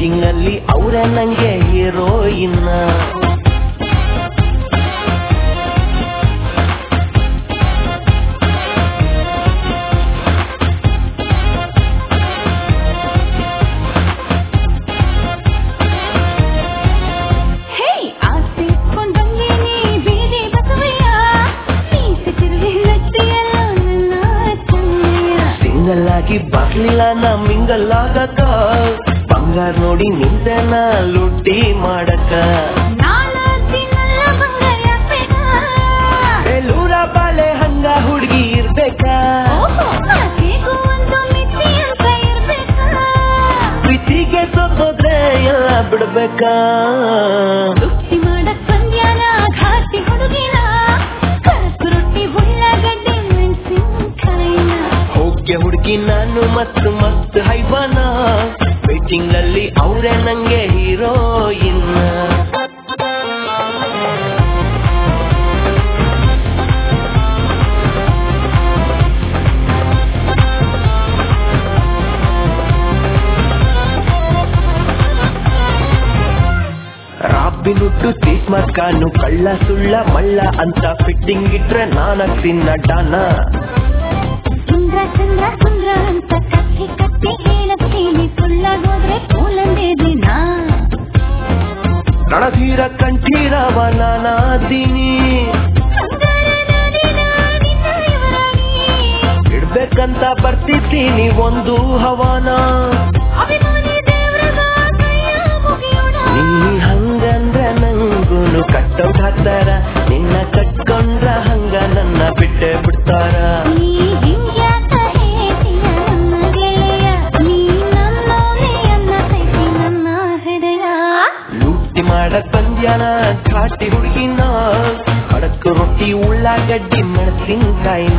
Waiting ಅಲ್ಲಿ ಅವ್ರ ನಂಗೆ ಹೀರೋಯಿನ್ ಹೇ ಆಸೆ ಕೊಂಡಂಗೆ ನೀ ಬೀದಿ ಬಸವಯ್ಯ ಮೀಸೆ ತಿರುಗಿ ನಟ್ಟಿಯಲ್ಲ ನನ್ನ ಚೆನ್ನಯ್ಯ ಸಿಂಗಲ್ ಆಗಿ ಬರ್ಲಿಲ್ಲ ನಾ ಮಿಂಗಲ್ ಆಗಕ ಬಂಗಾರ ನೋಡಿ ನಿಂತೆನ ಲುಟ್ಟಿ ಮಾಡಕ ನಾಳದಿನಲ್ಲ ಬಂಗಾರ ಯಾಕ್ಬೇಕಾ? ಬೇಲೂರ ಬಾಳೆ ಹಂಗ ಹುಡುಗಿ ಇರ್ಬೇಕಾ ಓಹೋ, ಆಸೆಗೂ ಒಂದು ಮಿತಿ ಅಂತ ಇರ್ಬೇಕಾ? ಪ್ರೀತಿಗೆ ಸೋತೋದ್ರೆ ಎಲ್ಲ ಬಿಡ್ಬೇಕಾ ದುಡ್ಡಿ ಮಾಡಕ್ ಬಂದ್ಯಾನ ಘಾಟಿ ಹುಡುಗಿನ ಕರಕು ರೊಟ್ಟಿ ಉಳ್ಳಾಗಡ್ಡೆ ಮೆಣಸಿನ್ಕಾಯಿನ ಹೋಗ್ಯ ಹುಡುಗಿ ನಾನು ಮಸ್ತ್ ಮಸ್ತ್ ಹೈವಾನ ವೇಟಿಂಗ್ ಅಲ್ಲಿ ಅವ್ರೆ ನಂಗೆ ಹೀರೋಯಿನ್ ರಾಬಿನುಟ್ಟು ಚೀಸ್ಮಸ್ ಕಾನು ಕಳ್ಳ ಸುಳ್ಳ ಮಳ್ಳ ಅಂತ ಫಿಟ್ಟಿಂಗ್ ಇಟ್ರೆ ನಾನಕ್ತಿನ್ನ ಡಾನ ಸುಂದ್ರ ಚಂದ್ರ ಸುಂದ್ರ ಅಂತ ಕತ್ತಿ ಕತ್ತಿ ಹೇಳತ್ತೀನಿ ಸುಳ್ಳಾಗೋದ್ರೆ ಕೂಲಂದೇ ದಿನ ರಣಧೀರ ಕಂಠೀರವ ನಾನಾದೀನಿ ಇಡ್ಬೇಕಂತ ಬರ್ತಿದ್ದೀನಿ ಒಂದು ಹವಾನ ನೀ ಹಂಗಂದ್ರ ನಂಗೂನು ಕಟ್ಟೌಟ್ ಹಾಕ್ತಾರ ನಿನ್ನ ಕಟ್ಕೊಂಡ್ರ ಹಂಗ ನನ್ನ ಬಿಟ್ಟೆ ಬಿಡ್ತಾರ ಲೂಟಿ ಮಾಡಕ್ ಬಂದ್ಯಾನ ಘಾಟಿ ಹುಡುಗಿನ ಕಡಕ್ ರೊಟ್ಟಿ ಉಳ್ಳಾಗಡ್ಡಿ ಮೆಣಸಿನ್ಕಾಯಿನ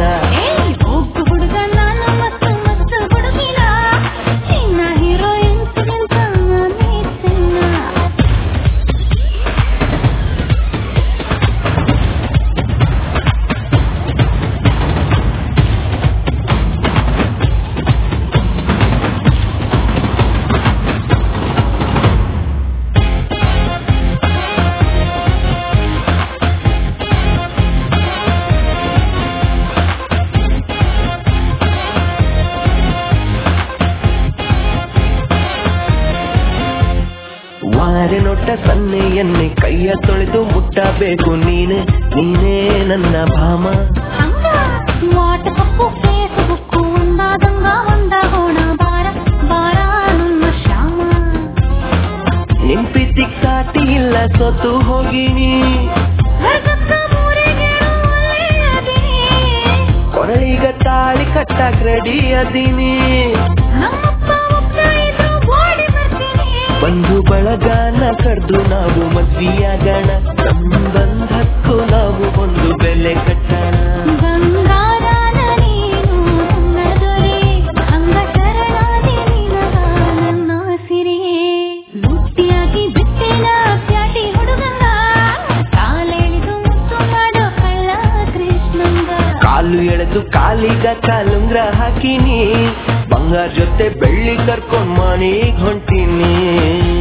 ವಾರೆ ನೋಟ ಸನ್ನೆ ಎನ್ನೆ ಕೈಯ ತೊಳೆದು ಮುಟ್ಟಬೇಕು ನೀನೆ ನೀನೇ ನನ್ನ ಭಾಮ ವಾಟ್ಸಪ್ಪು ಫೇಸ್ಬುಕ್ಕು ಒಂದಾದಂಗ ಒಂದಾಗೋಣ ಬಾರ ಬಾರ ನನ್ನ ಶ್ಯಾಮ ನಿಂಪಿತಿ ಸಾಟಿ ಇಲ್ಲ ಸೋತು ಹೋಗಿನಿ ಸ್ವರ್ಗಕ್ಕ ಮೂರೆಗೇಳು ಒಳ್ಳೆಯದಿನಿ. ಕೊರಳಿಗ ತಾಳಿ ಕಟ್ಟಕ್ ರೆಡಿ ಅದೀನಿ ನಮ್ಮಪ್ಪ ಒಬ್ಬ ಇದ್ರು ಓಡಿ ಬರ್ತೀನಿ. ಬಂಧು ಬಳಗಾನ ಕಡ್ದು ನಾವು ಮದ್ವಿಯಾಗೋಣ ಸಂಬಂಧಕ್ಕೂ ನಾವು ಒಂದು ಬೆಲೆ ಕಟ್ಟೋಣ ಬಂಗಾರನ ನೀನು ನನ್ನ ದೊರೆ, ಹಂಗ ಶರಣಾದಿ ನಿನಗ ನನ್ನ ಸಿರಿ. ಲುಟ್ಟಿಯಾಗಿ ಬಿಟ್ಟೆನ ಪ್ಯಾಟಿ ಹುಡುಗಂಗ, ಕಾಲೆಳೆದು ಮುತ್ತು ಮಾಡೋ ಕಳ್ಳ ಕೃಷ್ಣಂಗ. ಕಾಲು ಎಳೆದು ಕಾಲಿಗ ಕಾಲುಂಗ್ರ ಹಾಕಿನಿ ಬಂಗಾರ ಜೊತೆ ಬೆಳ್ಳಿ ಕರ್ಕೊಂಡ್ ಮನೆಗ್ ಹೊಂಟಿನಿ